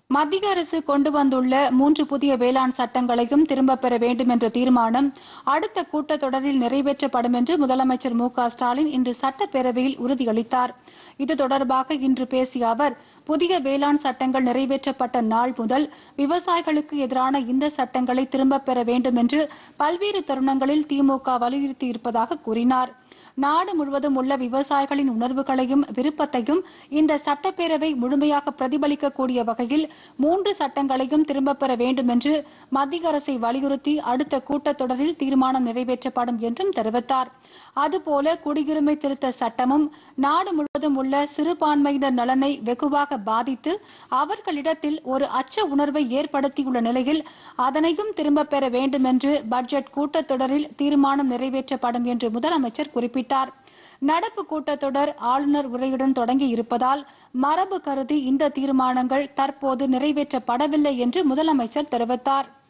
மத்திய அரசு கொண்டு வந்துள்ள மூன்று புதிய வேளாண் சட்டங்களையும் திரும்பப் பெற வேண்டும் என்ற தீர்மானம் அடுத்த கூட்டத்தொடரில் நிறைவேற்றப்படும் என்று முதலமைச்சர் மு க ஸ்டாலின் இன்று சட்டப்பேரவையில் உறுதியளித்தார் இது தொடர்பாக இன்று பேசிய அவர் புதிய வேளாண் சட்டங்கள் நிறைவேற்றப்பட்ட நாள் முதல் விவசாயிகளுக்கு எதிரான இந்த சட்டங்களை திரும்பப் பெற வேண்டும் என்று பல்வேறு தருணங்களில் திமுக வலியுறுத்தியிருப்பதாக கூறினார் நாடு முழுவதும் உள்ள விவசாயிகளின் உணர்வுகளையும் விருப்பத்தையும் இந்த சட்டப்பேரவை முழுமையாக பிரதிபலிக்கக்கூடிய வகையில் மூன்று சட்டங்களையும் திரும்பப் பெற வேண்டும் என்று மத்திய அரசை வலியுறுத்தி அடுத்த கூட்டத்தொடரில் தீர்மானம் நிறைவேற்றப்படும் என்றும் தெரிவித்தார் அதுபோல குடியுரிமை திருத்த சட்டமும் நாடு முழுவதும் உள்ள சிறுபான்மையினர் நலனை வெகுவாக பாதித்து அவர்களிடத்தில் ஒரு அச்ச உணர்வை ஏற்படுத்தியுள்ள நிலையில் அதனையும் திரும்பப் பெற வேண்டும் என்று பட்ஜெட் கூட்டத்தொடரில் தீர்மானம் நிறைவேற்றப்படும் என்று முதலமைச்சர் குறிப்பிட்டார் நடப்பு கூட்டத்தொடர் ஆளுநர் உரையுடன் தொடங்கி இருப்பதால் மரபு கருதி இந்த தீர்மானங்கள் தற்போது நிறைவேற்றப்படவில்லை என்று முதலமைச்சர் தெரிவித்தார்